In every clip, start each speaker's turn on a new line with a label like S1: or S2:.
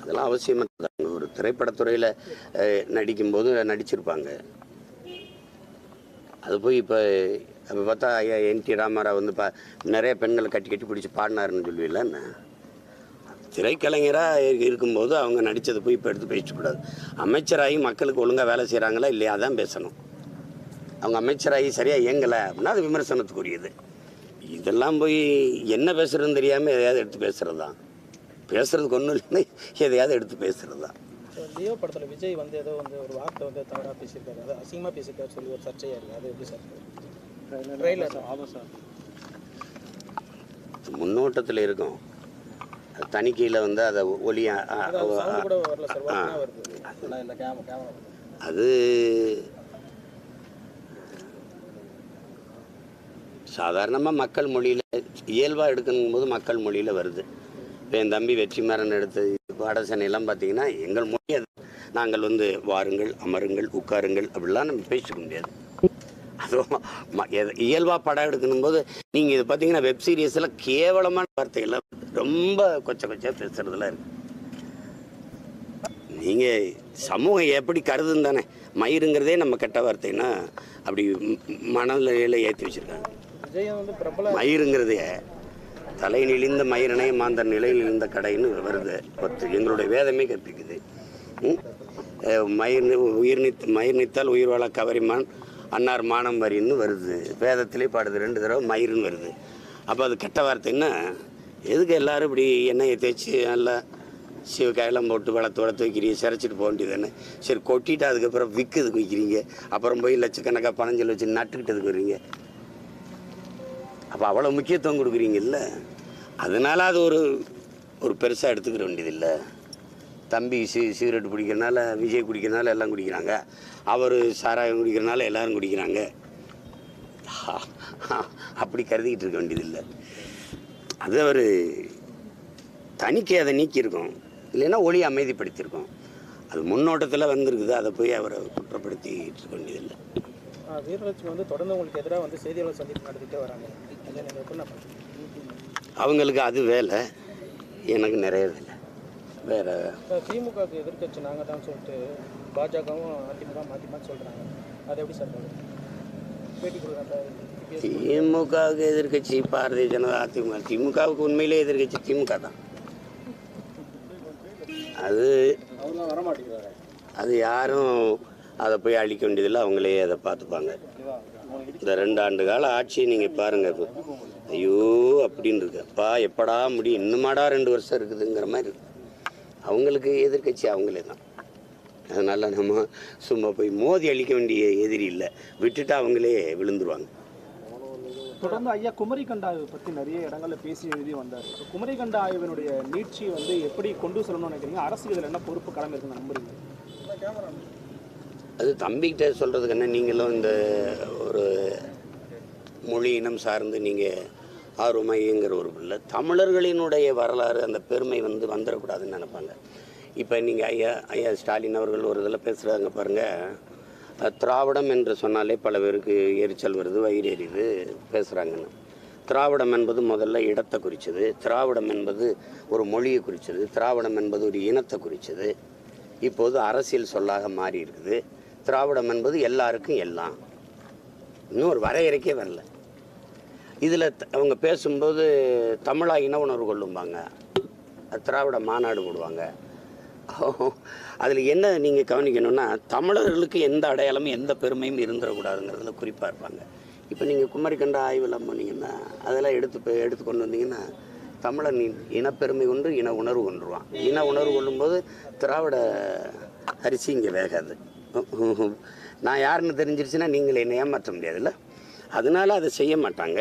S1: அதெல்லாம் அவசியமாக ஒரு திரைப்படத்துறையில் நடிக்கும்போது நடிச்சிருப்பாங்க அது போய் இப்போ அப்போ பார்த்தா ஐயா என் டி ராமாராவ் வந்து பா நிறைய பெண்களை கட்டி கட்டி பிடிச்சி பாடினாருன்னு சொல்லுவீங்களா என்ன திரைக்கலைஞராக இருக்கும்போது அவங்க நடித்ததை போய் இப்போ எடுத்து பேசக்கூடாது அமைச்சராகி மக்களுக்கு ஒழுங்காக வேலை செய்கிறாங்களா இல்லையா அதான் பேசணும் அவங்க அமைச்சராகி சரியாக இயங்கலை அப்படின்னா அது விமர்சனத்துக்குரியது இதெல்லாம் போய் என்ன பேசுறதுன்னு தெரியாமல் எதையாவது எடுத்து பேசுகிறது தான் பேசுறதுக்கு ஒன்றும் இல்லைன்னா எதையாவது எடுத்து பேசுகிறது தான்
S2: இப்போ லியோ படத்தில் விஜய் வந்து ஏதோ வந்து ஒரு வார்த்தை வந்து தவறாக பேசியிருக்காரு அது அசிங்கமாக பேசியிருக்காரு சொல்லி ஒரு சர்ச்சையாக இருக்குது அது எப்படி சார் ட்ரெயிலர் ஆமாம் சார்
S1: முன்னோட்டத்தில் இருக்கும் அது தணிக்கையில் வந்து அதை ஒளி அ- அ-
S2: சவுண்ட் கூட வரல சார்
S1: ஆ.
S2: வாசனை வருது ஆனால் இந்த கேமரா கேமரா
S1: அது சாதாரணமாக மக்கள் மொழியில் இயல்பாக எடுக்கணும் போது மக்கள் மொழியில் வருது இப்போ என் தம்பி வெற்றிமாறன் எடுத்த பாடசனையெல்லாம் பார்த்தீங்கன்னா எங்கள் மொழி அது நாங்கள் வந்து வாருங்கள் அமருங்கள் உட்காருங்கள் அப்படிலாம் நம்ம பேசிக்க முடியாது அதுவும் ம- எத- இயல்பா படம் எடுக்கணும் போது நீங்கள் இது பார்த்தீங்கன்னா வெப் சீரிஸில் கேவலமான வார்த்தைகள்லாம் ரொம்ப கொச்ச கொச்சா பேசுறதுலாம் இருக்கு நீங்கள் சமூகம் எப்படி கருதுன்னு தானே மயிருங்கிறதே நம்ம கெட்ட வார்த்தைன்னா அப்படி ம்- மனநிலையில் ஏற்றி வச்சுருக்காங்க
S2: விஜய் வந்து பிரபல
S1: மயிருங்கிறதே தலை நிலிந்த மயிரனை மாந்தர் நிலையில் இருந்த கடைன்னு வருது பத்து எங்களுடைய வேதமே கற்பிக்குது ம்? அஹ் மயிர் நி- உயிர் நித் மயிர் நித்தால் உயிர் வாழ கவரிமான் அன்னார் மானம் வரின்னு வருது வேதத்திலே பாடுது ரெண்டு தடவை மயிருன்னு வருது அப்போ அது கெட்ட வார்த்தைன்னா எதுக்கு எல்லாரும் இப்படி எண்ணெயை தேய்ச்சி நல்லா சிவ கையெல்லாம் போட்டு வளர்த்து வளர்த்து வைக்கிறீங்க சிரைச்சிட்டு போக வேண்டியதானே சரி கொட்டிட்டு அதுக்கப்புறம் விற்கிறதுக்கு வைக்கிறீங்க அப்புறம் போய் லட்சக்கணக்காக பணஞ்சல் வச்சு நட்டுக்கிட்டதுக்கு வருவீங்க அப்போ அவ்வளோ முக்கியத்துவம் கொடுக்குறீங்கல்ல அதனால அது ஒரு ஒரு பெருசாக எடுத்துக்கிற வேண்டியதில்லை தம்பி சி சிகரெட் குடிக்கிறனால விஜய் குடிக்கிறனால எல்லாம் குடிக்கிறாங்க அவர் சாராயம் குடிக்கிறனால எல்லாரும் குடிக்கிறாங்க அப்படி கருதிக்கிட்டு இருக்க வேண்டியதில்லை அது அவர் தணிக்கை அதை நீக்கியிருக்கோம் இல்லைன்னா ஒளி அமைதிப்படுத்தியிருக்கோம் அது முன்னோட்டத்தில் வந்திருக்குது அதை போய் அவரை குற்றப்படுத்திட்டு இருக்க வேண்டியதில்லை
S2: ஆ, வீரலட்சுமி வந்து தொடர்ந்து உங்களுக்கு எதிராக வந்து செய்தியாளர் சந்திப்பு நடத்திட்டே வராங்க அதை நீங்கள் எப்படி நான்
S1: அவங்களுக்கு அது வேலை எனக்கு நிறைய வேலை வேற
S2: திமுகவுக்கு எதிர்க்கட்சி நாங்கள் தான் சொல்லிட்டு பாஜகவும் அதிமுக மாற்றி மாற்றி சொல்கிறாங்க அது எப்படி சார் பாக்குறீங்க? பேட்டி கொடுக்குறாங்க
S1: திமுகவுக்கு எதிர்க்கட்சி பாரதிய ஜனதா அதிமுக திமுகவுக்கு உண்மையிலே எதிர்க்கட்சி திமுக தான் அது
S2: அவர்லாம் வரமாட்டேங்கிறாரு
S1: அது யாரும் அதை போய் அழிக்க வேண்டியதில்லை அவங்களே அதை பார்த்துப்பாங்க இந்த ரெண்டு ஆண்டு கால ஆட்சி நீங்கள் பாருங்க இப்போ ஐயோ அப்படின்னு இருக்கு அப்பா எப்படா முடியும் இன்னுமாடா ரெண்டு வருஷம் இருக்குதுங்கிற மாதிரி இருக்கு அவங்களுக்கு எதிர்க்கட்சி அவங்களே தான் அதனால் நம்ம சும்மா போய் மோதி அழிக்க வேண்டிய எதிரி இல்லை விட்டுட்டு அவங்களே விழுந்துருவாங்க
S3: தொடர்ந்து ஐயா குமரிக்கண்ட ஆய்வு பற்றி நிறைய இடங்கள்ல பேசி எழுதி வந்தார் So, குமரிக்கண்ட ஆய்வினுடைய நீட்சி வந்து எப்படி கொண்டு செல்லணும்னு நினைக்கிறீங்க அரசுக்கு இதில் என்ன பொறுப்பு கடமை இருக்குன்னு நம்புறீங்க
S1: அது தம்பிக்கிட்ட சொல்கிறதுக்கு என்ன நீங்களும் இந்த ஒரு மொழி இனம் சார்ந்து நீங்கள் ஆர்வமைங்கிற ஒரு பிள்ளை தமிழர்களினுடைய வரலாறு அந்த பெருமை வந்து வந்துடக்கூடாதுன்னு நினைப்பாங்க இப்போ நீங்கள் ஐயா ஐயா ஸ்டாலின் அவர்கள் ஒரு இதில் பேசுகிறாங்க பாருங்கள் திராவிடம் என்று சொன்னாலே பல பேருக்கு எரிச்சல் வருது வயிறு எரியுது பேசுகிறாங்கன்னு திராவிடம் என்பது முதல்ல இடத்தை குறிச்சது திராவிடம் என்பது ஒரு மொழியை குறிச்சது திராவிடம் என்பது ஒரு இனத்தை குறிச்சது இப்போது அரசியல் சொல்லாக மாறி இருக்குது திராவிடம் என்பது எல்லாருக்கும் எல்லாம் இன்னும் ஒரு வரையறைக்கே வரல இதில் அவங்க பேசும்போது தமிழா இன உணர்வு கொள்ளும்பாங்க திராவிட மாநாடு போடுவாங்க அதில் என்ன நீங்கள் கவனிக்கணும்னா தமிழர்களுக்கு எந்த அடையாளமும் எந்த பெருமையும் இருந்துடக்கூடாதுங்கிறதுல குறிப்பாக இருப்பாங்க இப்போ நீங்கள் குமரிக்கண்ட ஆய்வெல்லாம் போனீங்கன்னா அதெல்லாம் எடுத்து போய் எடுத்து கொண்டு வந்தீங்கன்னா தமிழன் இ- இனப்பெருமை கொண்டு இன உணர்வு கொண்டுருவான் இன உணர்வு கொள்ளும்போது திராவிட அரிசி இங்கே வேகாது நான் யாருன்னு தெரிஞ்சிருச்சுன்னா நீங்கள் என்னை ஏமாற்ற முடியாதுல்ல அதனால அதை செய்ய மாட்டாங்க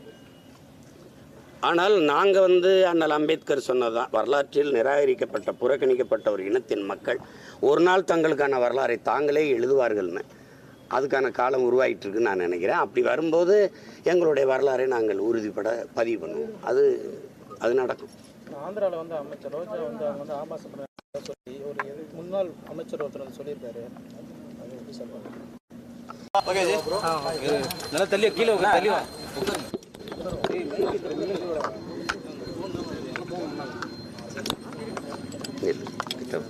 S1: ஆனால் நாங்கள் வந்து அண்ணல் அம்பேத்கர் சொன்னதுதான் வரலாற்றில் நிராகரிக்கப்பட்ட புறக்கணிக்கப்பட்ட ஒரு இனத்தின் மக்கள் ஒரு நாள் தங்களுக்கான வரலாறை தாங்களே எழுதுவார்கள்னு அதுக்கான காலம் உருவாயிட்டு இருக்குன்னு நான் நினைக்கிறேன் அப்படி வரும்போது எங்களுடைய வரலாறை நாங்கள் உறுதிப்பட பதிவு பண்ணுவோம் அது அது நடக்கும்
S2: ஆந்திராவில் வந்து அமைச்சர் ரோஜா வந்து அவங்க வந்து ஆபாச சொல்லி ஒரு எது- முன்னாள் அமைச்சர் ஒருத்தர் வந்து சொல்லியிருக்காரு அது எப்படி சார் பாக்குறீங்க?
S4: நல்லா தள்ளி கீழே உட்காரு, தள்ளி வா
S1: இல்லை இருக்கட்டும்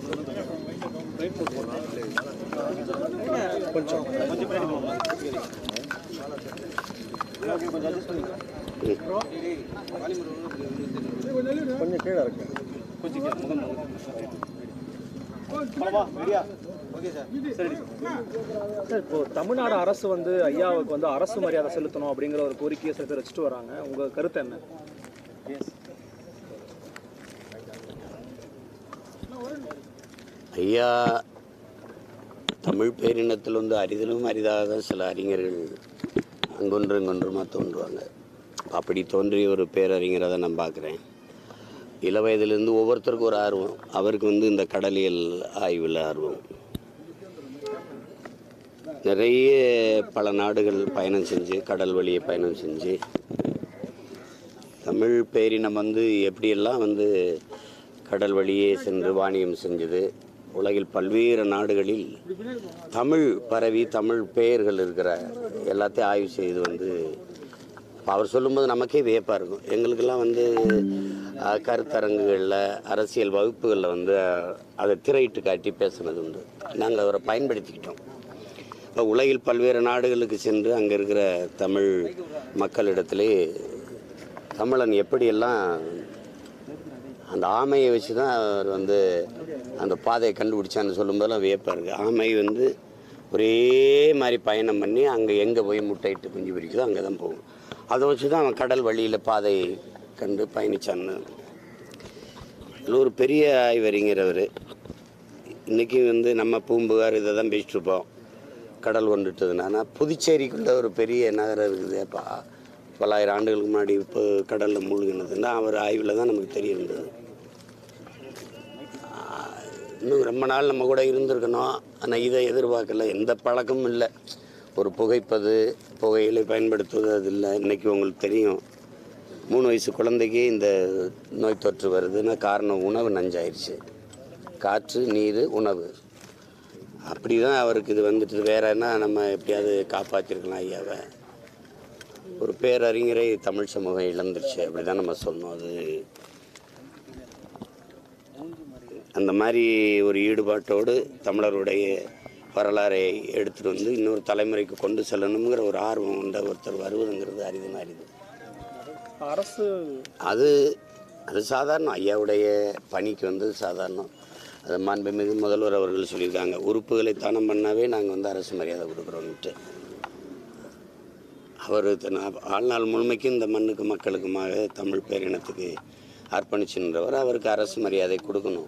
S3: சார் இப்போ தமிழ்நாடு அரசு வந்து ஐயாவுக்கு வந்து அரசு மரியாதை செலுத்தணும் அப்படிங்கிற ஒரு கோரிக்கையை சில பேர் வச்சுட்டு வராங்க உங்க கருத்து என்ன
S1: ஐயா தமிழ் பேரினத்தில் வந்து அரிதிலும் அரிதாக சில அறிஞர்கள் அங்கொன்று இங்கொன்றுமா தோன்றுவாங்க அப்படி தோன்றிய ஒரு பேரறிஞரை தான் நான் பார்க்குறேன் இள வயதிலிருந்து ஒவ்வொருத்தருக்கும் ஒரு ஆர்வம் அவருக்கு வந்து இந்த கடலியல் ஆய்வில் ஆர்வம் நிறைய பல நாடுகள் பயணம் செஞ்சு கடல் வழியை பயணம் செஞ்சு தமிழ் பேரினம் வந்து எப்படியெல்லாம் வந்து கடல் வழியே சென்று வாணியம் செஞ்சது உலகில் பல்வேறு நாடுகளில் தமிழ் பரவி தமிழ் பெயர்கள் இருக்கிற எல்லாத்தையும் ஆய்வு செய்து வந்து இப்ப அவர் சொல்லும்போது நமக்கே வியப்பாக இருக்கும் எங்களுக்கெல்லாம் வந்து அஹ், கருத்தரங்குகளில் அரசியல் வகுப்புகளில் வந்து அஹ், அதை திரையிட்டு காட்டி பேசுனது உண்டு நாங்கள் அவரை பயன்படுத்திக்கிட்டோம் இப்போ உலகில் பல்வேறு நாடுகளுக்கு சென்று அங்கே இருக்கிற தமிழ் மக்களிடத்திலே தமிழன் எப்படியெல்லாம் அந்த ஆமையை வச்சு தான் அவர் வந்து அந்த பாதையை கண்டுபிடிச்சான்னு சொல்லும்போதெல்லாம் வியப்பாக இருக்குது ஆமை வந்து ஒரே மாதிரி பயணம் பண்ணி அங்கே எங்கே போய் முட்டையிட்டு குஞ்சு பிரிக்குதோ அங்கே தான் போகும் அதை வச்சு தான் அவன் கடல் வழியில் பாதை கண்டு பயணிச்சான்னு இதில் ஒரு பெரிய ஆய்வறிஞர் அவர் இன்றைக்கி வந்து நம்ம பூம்புகார் இதை தான் பேசிட்டு இருப்போம் கடல் கொண்டுட்டதுன்னா ஆனால் புதுச்சேரிக்குள்ள ஒரு பெரிய நகரம் இருக்குது அப்பா பல்லாயிரம் ஆண்டுகளுக்கு முன்னாடி இப்போ கடலில் மூழ்கினதுன்னா அவர் ஆய்வில் தான் நமக்கு தெரிய வந்தது ஆஹ் இன்னும் ரொம்ப நாள் நம்ம கூட இருந்திருக்கணும் ஆனால் இதை எதிர்பார்க்கல எந்த பழக்கமும் இல்லை ஒரு புகைப்பது புகையிலை பயன்படுத்துவது அது இல்லை இன்றைக்கி உங்களுக்கு தெரியும் மூணு வயசு குழந்தைக்கு இந்த நோய் தொற்று வருதுன்னா காரணம் உணவு நஞ்சாயிருச்சு காற்று நீர் உணவு அப்படி தான் அவருக்கு இது வந்துட்டு வேற என்ன நம்ம எப்படியாவது காப்பாற்றிருக்கலாம் ஐயாவை ஒரு பேரறிஞரை தமிழ் சமூகம் இழந்துருச்சு அப்படி தான் நம்ம சொன்னோம் அது அந்த மாதிரி ஒரு ஈடுபாட்டோடு தமிழருடைய வரலாறை எடுத்துகிட்டு வந்து இன்னொரு தலைமுறைக்கு கொண்டு செல்லணுங்கிற ஒரு ஆர்வம் உண்ட ஒருத்தர் வருவதுங்கிறது அரிதுன்னு அரிது
S3: அரசு
S1: அது அது சாதாரணம் ஐயாவுடைய பணிக்கு வந்து சாதாரணம் அது மாண்புமிகு முதல்வர் அவர்கள் சொல்லியிருக்காங்க உறுப்புகளை தானம் பண்ணாவே நாங்கள் வந்து அரசு மரியாதை கொடுக்குறோன்ட்டு அவர் தன் வாழ்நாள் முழுமைக்கும் இந்த மண்ணுக்கு மக்களுக்குமாக தமிழ் பேரினத்துக்கு அர்ப்பணிச்சுன்றவர் அவருக்கு அரசு மரியாதை கொடுக்கணும்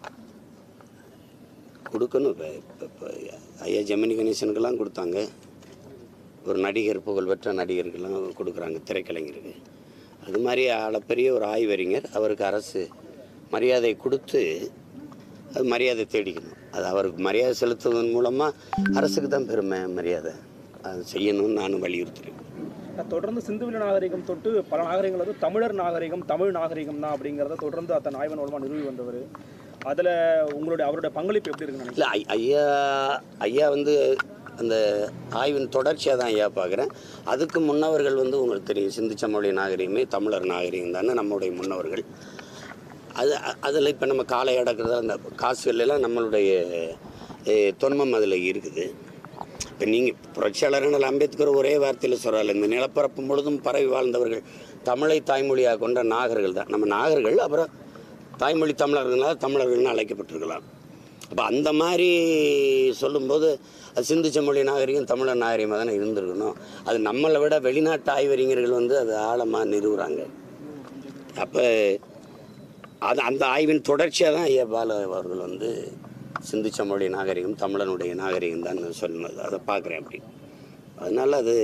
S1: கொடுக்கணும் இப்போ இப்போ இப்போ ஐயா ஜெமினி கணேசனுக்கெல்லாம் கொடுத்தாங்க ஒரு நடிகர் புகழ்பெற்ற நடிகருக்கெல்லாம் கொடுக்குறாங்க திரைக்கலைஞருக்கு அது மாதிரி அளப்பெரிய ஒரு ஆய்வறிஞர் அவருக்கு அரசு மரியாதை கொடுத்து அது மரியாதை தேடிக்கணும் அது அவருக்கு மரியாதை செலுத்துவதன் மூலமாக அரசுக்கு தான் பெருமை மரியாதை அது செய்யணும்னு நானும் வலியுறுத்துறேன்
S3: தொடர்ந்து சிந்துவெளி நாகரிகம் தொட்டு பல நாகரிகங்கள் வந்து தமிழர் நாகரிகம் தமிழ் நாகரிகம் தான் அப்படிங்கிறத தொடர்ந்து அத்தனை ஆய்வன் மூலமாக நிறுவி வந்தவர் அதில் உங்களுடைய அவருடைய பங்களிப்பு எப்படி இருக்குன்னு நினைக்கிறேன்
S1: இல்லை ஐயா ஐயா வந்து அந்த ஆய்வின் தொடர்ச்சியாக தான் ஐயா பார்க்குறேன் அதுக்கு முன்னவர்கள் வந்து உங்களுக்கு தெரியும் சிந்துச்சமொழி நாகரிகமே தமிழர் நாகரிகம் தானே நம்முடைய முன்னவர்கள் அது அதில் இப்போ நம்ம காலை அடக்கிறது அந்த காசுகள் எல்லாம் நம்மளுடைய eh, தொன்மம் அதில் இருக்குது இப்போ நீங்கள் புரட்சியாளர்கள் அம்பேத்கர் ஒரே வார்த்தையில் சொல்கிறாள் இந்த நிலப்பரப்பு முழுதும் பரவி வாழ்ந்தவர்கள் தமிழை தாய்மொழியாக கொண்ட நாகர்கள் தான் நம்ம நாகர்கள் அப்புறம் தாய்மொழி தமிழர்களால் தமிழர்கள்னு அழைக்கப்பட்டிருக்கலாம் அப்போ அந்த மாதிரி சொல்லும்போது அது சிந்து செம்மொழி நாகரிகம் தமிழர் நாகரிகமாக தானே இருந்திருக்கணும் அது நம்மளை விட வெளிநாட்டு ஆய்வறிஞர்கள் வந்து அது ஆழமாக நிறுவுறாங்க அப்போ அது அந்த ஆய்வின் தொடர்ச்சியாக தான் ஐயா பால அவர்கள் வந்து சிந்து செம்மொழி நாகரிகம் தமிழனுடைய நாகரிகம் தான் சொன்னது அதை பார்க்குறேன் அப்படி அதனால் அது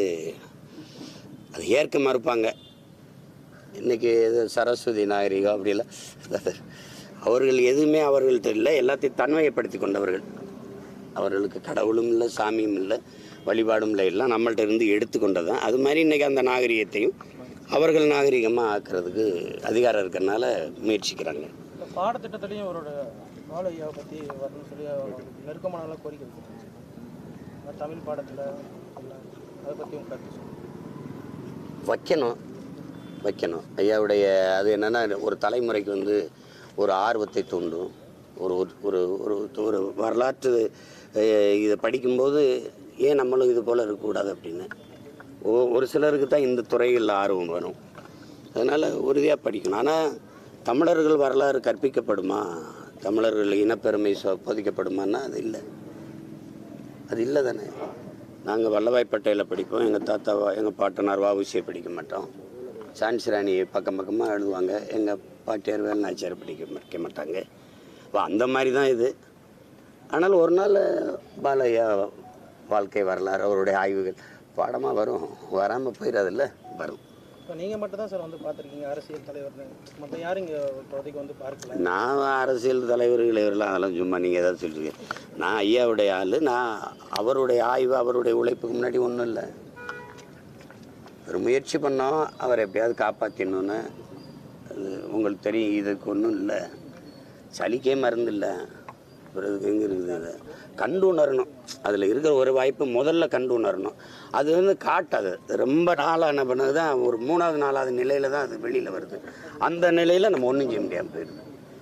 S1: அது ஏற்க மறுப்பாங்க இன்றைக்கி இது சரஸ்வதி நாகரிகம் அப்படிலாம் அவர்கள் எதுவுமே அவர்கள்ட்ட இல்லை எல்லாத்தையும் தன்மையப்படுத்தி கொண்டவர்கள் அவர்களுக்கு கடவுளும் இல்லை சாமியும் இல்லை வழிபாடும் இல்லை எல்லாம் நம்மள்ட்ட இருந்து எடுத்துக்கொண்டது தான் அது மாதிரி இன்றைக்கி அந்த நாகரிகத்தையும் அவர்கள் நாகரிகமாக ஆக்கிறதுக்கு அதிகாரம் இருக்கிறனால முயற்சிக்கிறாங்க
S2: இந்த பாடத்திட்டத்துலேயும் அவரோட பால ஐயாவை பற்றி வரணும்னு சொல்லி அவர் நெருக்கமான கோரிக்கை வச்சிருக்காங்க இந்த தமிழ் பாடத்தில் அதை பற்றி உங்க கருத்து சொல்லுங்க.
S1: வைக்கணும் வைக்கணும் ஐயாவுடைய அது என்னென்னா ஒரு தலைமுறைக்கு வந்து ஒரு ஆர்வத்தை தூண்டும் ஒரு ஒரு- ஒரு ஒரு ஒரு வரலாற்று அஹ், இதை படிக்கும்போது ஏன் நம்மளும் இது போல் இருக்கக்கூடாது அப்படின்னு ஒ- ஒரு சிலருக்கு தான் இந்த துறைகளில் ஆர்வம் வரும் அதனால் உறுதியாக படிக்கணும் ஆனால் தமிழர்கள் வரலாறு கற்பிக்கப்படுமா தமிழர்கள் இனப்பெருமை சொ போதிக்கப்படுமான்னா அது இல்லை அது இல்லை தானே நாங்கள் வல்லபாய் பட்டேலை படிப்போம் எங்கள் தாத்தா எங்கள் பாட்டனார் வாவுசியை படிக்க மாட்டோம் சான்சி ராணி பக்கம் பக்கமாக எழுதுவாங்க எங்கள் பாட்டியார் வேலுநாச்சியார் படிக்க வைக்க மாட்டாங்க அப்போ அந்த மாதிரி தான் இது ஆனால் ஒரு நாள் பாலையா வாழ்க்கை வரலாறு அவருடைய ஆய்வுகள் பாடமாக வரும் வராமல் போயிடாதுல்ல வரும்
S2: இப்போ நீங்கள் மட்டும் தான் சார் வந்து பார்த்துருக்கீங்க அரசியல் தலைவர்னு மற்ற யாரும் இங்கே இப்போதைக்கு வந்து பார்க்கல
S1: நான் அரசியல் தலைவர்கள் இவரெல்லாம் அதெல்லாம் சும்மா நீங்கள் ஏதாவது சொல்கிறீங்க நான் ஐயாவுடைய ஆள் நான் அவருடைய ஆய்வு அவருடைய உழைப்புக்கு முன்னாடி ஒன்றும் இல்லை ஒரு முயற்சி பண்ணோம் அவரை எப்படியாவது காப்பாற்றிடணுன்னு அது உங்களுக்கு தெரியும் இதுக்கு ஒன்றும் இல்லை சளிக்கே மருந்து இல்லை பிறகு எங்கே இருக்குது இது கண்டு உணரணும் அதில் இருக்கிற ஒரு வாய்ப்பு முதல்ல கண்டு உணரணும் அது வந்து காட்டாது ரொம்ப நாளான பிறகு தான் ஒரு மூணாவது நாலாவது நிலையில் தான் அது வெளியில் வருது அந்த நிலையில் நம்ம ஒன்றும் செய்ய முடியாமல் போயிடுது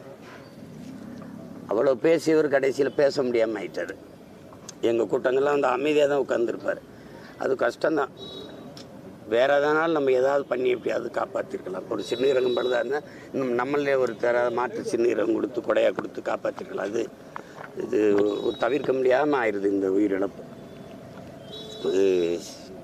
S1: அவ்வளோ பேசியவர் கடைசியில் பேச முடியாமல் ஆயிட்டாரு எங்கள் கூட்டங்கள்லாம் வந்து அமைதியாக தான் உட்காந்துருப்பார் அது கஷ்டம்தான் வேற எதனாலும் நம்ம ஏதாவது பண்ணி எப்படியாவது காப்பாற்றிருக்கலாம் ஒரு சிறுநீரகம் படுதா இருந்தால் இன்னும் நம்மளே ஒரு தர மாற்று சிறுநீரகம் கொடுத்து கொடையாக கொடுத்து காப்பாற்றிருக்கலாம் அது இது ஒரு தவிர்க்க முடியாமல் ஆயிடுது இந்த உயிரிழப்பு இது